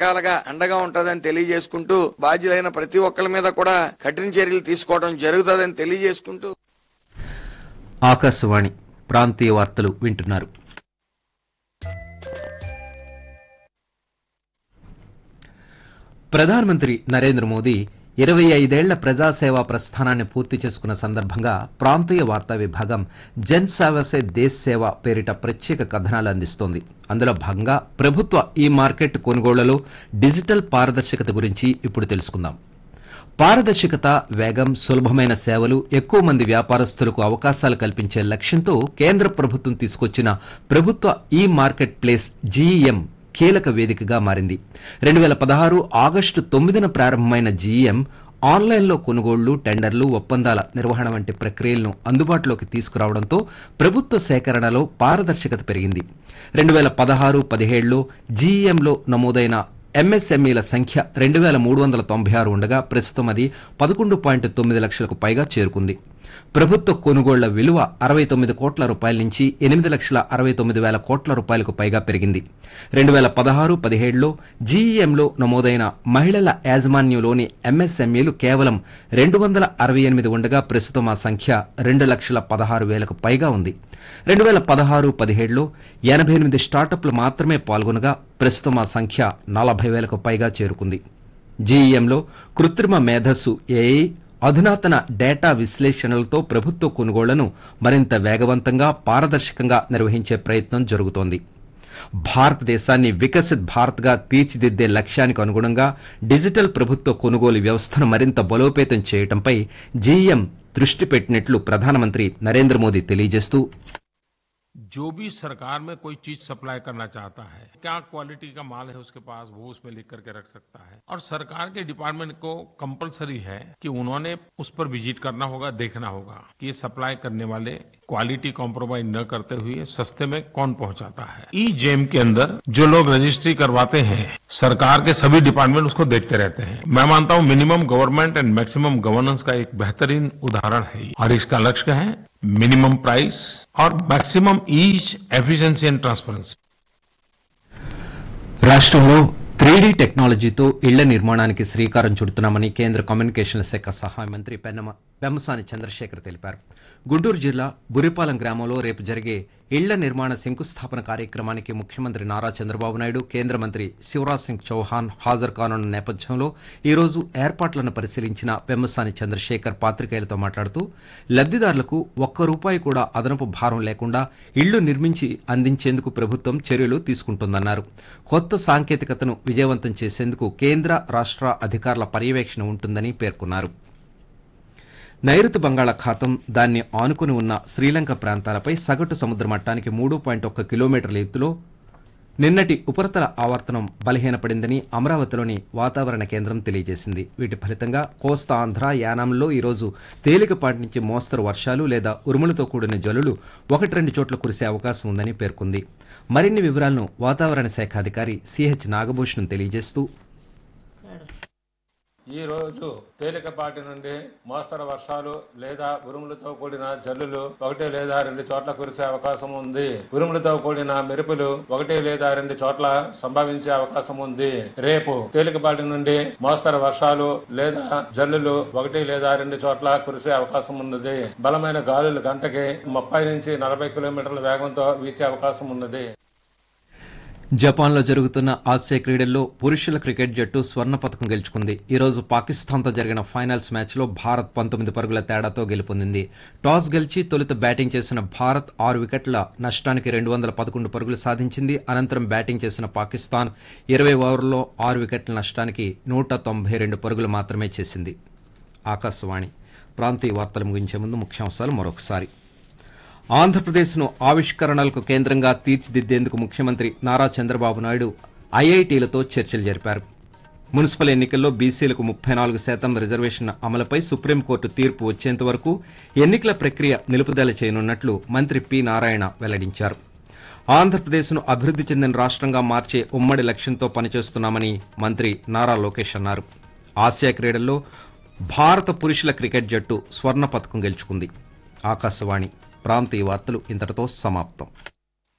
రకాలుగా అండగా ఉంటదని తెలియజేసుకుంటూ బాధ్యులైన ప్రతి ఒక్కరి మీద కూడా కఠిన చర్యలు తీసుకోవడం జరుగుతుందని తెలియజేసుకుంటూ ఆకాశవాణి ప్రాంతీయ వార్తలు వింటున్నారు ప్రధానమంత్రి నరేంద్ర మోదీ ఇరవై ఐదేళ్ల ప్రజాసేవా ప్రస్థానాన్ని పూర్తి చేసుకున్న సందర్భంగా ప్రాంతీయ వార్తా విభాగం జన్ సేవసే దేశ్ సేవ పేరిట ప్రత్యేక కథనాలు అందిస్తోంది అందులో భాగంగా ప్రభుత్వ ఈ మార్కెట్ కొనుగోళ్లలో డిజిటల్ పారదర్శకత గురించి ఇప్పుడు తెలుసుకుందాం పారదర్శకత వేగం సులభమైన సేవలు ఎక్కువ మంది వ్యాపారస్తులకు అవకాశాలు కల్పించే లక్ష్యంతో కేంద్ర ప్రభుత్వం తీసుకొచ్చిన ప్రభుత్వ ఈ మార్కెట్ ప్లేస్ జీఈఎం కీలక వేదికగా మారింది రెండు వేల పదహారు ఆగస్టు తొమ్మిదిన ప్రారంభమైన జీఈఎం ఆన్లైన్లో కొనుగోళ్లు టెండర్లు ఒప్పందాల నిర్వహణ వంటి ప్రక్రియలను అందుబాటులోకి తీసుకురావడంతో ప్రభుత్వ సేకరణలో పారదర్శకత పెరిగింది రెండు వేల పదహారు పదిహేడులో జీఈఎంలో నమోదైన ఎంఎస్ఎంఈల సంఖ్య రెండు వేల మూడు వందల తొంభై ఆరు ఉండగా ప్రస్తుతం అది పదకొండు పాయింట్ తొమ్మిది లక్షలకు పైగా చేరుకుంది ప్రభుత్వ కొనుగోళ్ల విలువ అరవై తొమ్మిది కోట్ల రూపాయల నుంచి ఎనిమిది లక్షల అరవై తొమ్మిది వేల కోట్ల రూపాయలకు పైగా పెరిగింది రెండు వేల పదహారు పదిహేడులో జీఈఎంలో నమోదైన మహిళల యాజమాన్యంలోని ఎంఎస్ఎంఈలు కేవలం రెండు వందల అరవై ఎనిమిది ఉండగా ప్రస్తుతం ఆ సంఖ్య రెండు లక్షల పదహారు వేలకు పైగా ఉంది రెండు వేల పదహారు పదిహేడులో ఎనభై ఎనిమిది స్టార్టప్లు మాత్రమే పాల్గొనగా ప్రస్తుతం ఆ సంఖ్య నలభై వేలకు పైగా చేరుకుంది జీఈఎంలో కృత్రిమ మేధస్సు ఏఐ అధునాతన డేటా విశ్లేషణలతో ప్రభుత్వ కొనుగోళ్లను మరింత వేగవంతంగా పారదర్శకంగా నిర్వహించే ప్రయత్నం జరుగుతోంది భారతదేశాన్ని వికసిత్ భారత్గా తీర్చిదిద్దే లక్ష్యానికి అనుగుణంగా డిజిటల్ ప్రభుత్వ కొనుగోలు వ్యవస్థను మరింత బలోపేతం చేయడంపై జీఎం దృష్టి పెట్టినట్లు ప్రధానమంత్రి నరేంద్ర మోదీ తెలియజేస్తూ जो भी सरकार में कोई चीज सप्लाई करना चाहता है क्या क्वालिटी का माल है उसके पास वो उसमें लिख करके रख सकता है और सरकार के डिपार्टमेंट को कंपलसरी है कि उन्होंने उस पर विजिट करना होगा देखना होगा कि ये सप्लाई करने वाले क्वालिटी कॉम्प्रोमाइज न करते हुए सस्ते में कौन पहुंचाता है ई जेम के अंदर जो लोग रजिस्ट्री करवाते हैं सरकार के सभी डिपार्टमेंट उसको देखते रहते हैं मैं मानता हूं minimum government and maximum governance का एक बेहतरीन उदाहरण है ये। और इसका लक्ष्य है मिनिमम प्राइस और maximum ease efficiency and transparency రాష్ట్రంలో త్రీడీ టెక్నాలజీతో ఇళ్ల నిర్మాణానికి శ్రీకారం చుడుతున్నామని కేంద్ర కమ్యూనికేషన్ల శాఖ సహాయ మంత్రి పెన్నమ పెమ్మసాని చంద్రశేఖర్ తెలిపారు గుంటూరు జిల్లా బురిపాలెం గ్రామంలో రేపు జరిగే ఇళ్ల నిర్మాణ శంకుస్థాపన కార్యక్రమానికి ముఖ్యమంత్రి నారా చంద్రబాబు నాయుడు కేంద్ర మంత్రి శివరాజ్ సింగ్ చౌహాన్ హాజరు కానున్న నేపథ్యంలో ఈ రోజు ఏర్పాట్లను పరిశీలించిన పెమ్మసాని చంద్రశేఖర్ పాత్రికేయులతో మాట్లాడుతూ లబ్దిదారులకు ఒక్క రూపాయి కూడా అదనపు భారం లేకుండా ఇళ్లు నిర్మించి అందించేందుకు ప్రభుత్వం చర్యలు తీసుకుంటుందన్నారు కొత్త సాంకేతికతను విజయవంతం చేసేందుకు కేంద్ర రాష్ట్ర అధికారుల పర్యవేక్షణ ఉంటుందని పేర్కొన్నారు నైరుతి బంగాళాఖాతం దాన్ని ఆనుకుని ఉన్న శ్రీలంక ప్రాంతాలపై సగటు సముద్ర మట్టానికి మూడు పాయింట్ ఒక్క కిలోమీటర్ల ఎత్తులో నిన్నటి ఉపరితల ఆవర్తనం బలహీనపడిందని అమరావతిలోని వాతావరణ కేంద్రం తెలియజేసింది వీటి ఫలితంగా కోస్తా ఆంధ్ర యానాంలో ఈరోజు తేలికపాటి నుంచి మోస్తరు వర్షాలు లేదా ఉరుములతో కూడిన జల్లులు ఒకటి రెండు చోట్ల కురిసే అవకాశం ఉందని పేర్కొంది మరిన్ని వివరాలను వాతావరణ శాఖ అధికారి సిహెచ్ నాగభూషణం తెలియజేస్తూ ఈ రోజు తేలికపాటి నుండి మోస్తరు వర్షాలు లేదా ఉరుములతో కూడిన జల్లులు ఒకటి లేదా రెండు చోట్ల కురిసే అవకాశం ఉంది ఉరుములతో కూడిన మెరుపులు ఒకటి లేదా రెండు చోట్ల సంభవించే అవకాశం ఉంది రేపు తేలికపాటి నుండి మోస్తరు వర్షాలు లేదా జల్లులు ఒకటి లేదా రెండు చోట్ల కురిసే అవకాశం ఉన్నది బలమైన గాలులు గంటకి ముప్పై నుంచి నలభై కిలోమీటర్ల వేగంతో వీచే అవకాశం ఉన్నది జపాన్లో జరుగుతున్న ఆసియా క్రీడల్లో పురుషుల క్రికెట్ జట్టు స్వర్ణ పథకం గెలుచుకుంది ఈ రోజు పాకిస్తాన్తో జరిగిన ఫైనల్స్ మ్యాచ్లో భారత్ పంతొమ్మిది పరుగుల తేడాతో గెలుపొందింది టాస్ గెలిచి తొలుత బ్యాటింగ్ చేసిన భారత్ ఆరు వికెట్ల నష్టానికి రెండు వందల పదకొండు పరుగులు సాధించింది అనంతరం బ్యాటింగ్ చేసిన పాకిస్తాన్ ఇరవై ఓవర్లలో ఆరు వికెట్ల నష్టానికి నూట తొంభై రెండు పరుగులు మాత్రమే చేసింది ఆకాశవాణి ప్రాంతీయ వార్తలు ముగించే ముందు ముఖ్యాంశాలు మరొకసారి ఆంధ్రప్రదేశ్ను ఆవిష్కరణలకు కేంద్రంగా తీర్చిదిద్దేందుకు ముఖ్యమంత్రి నారా చంద్రబాబు నాయుడు ఐఐటీలతో చర్చలు జరిపారు మున్సిపల్ ఎన్నికల్లో బీసీలకు ముప్పై నాలుగు శాతం రిజర్వేషన్ అమలుపై సుప్రీంకోర్టు తీర్పు వచ్చేంత వరకు ఎన్నికల ప్రక్రియ నిలుపుదల చేయనున్నట్లు మంత్రి పి నారాయణ వెల్లడించారు ఆంధ్రప్రదేశ్ను అభివృద్ధి చెందిన రాష్ట్రంగా మార్చే ఉమ్మడి లక్ష్యంతో పనిచేస్తున్నామని మంత్రి నారా లోకేష్ అన్నారు ఆసియా క్రీడల్లో భారత పురుషుల క్రికెట్ జట్టు స్వర్ణ పథకం గెలుచుకుంది ఆకాశవాణి ప్రాంతీయ వార్తలు ఇంతటితో సమాప్తం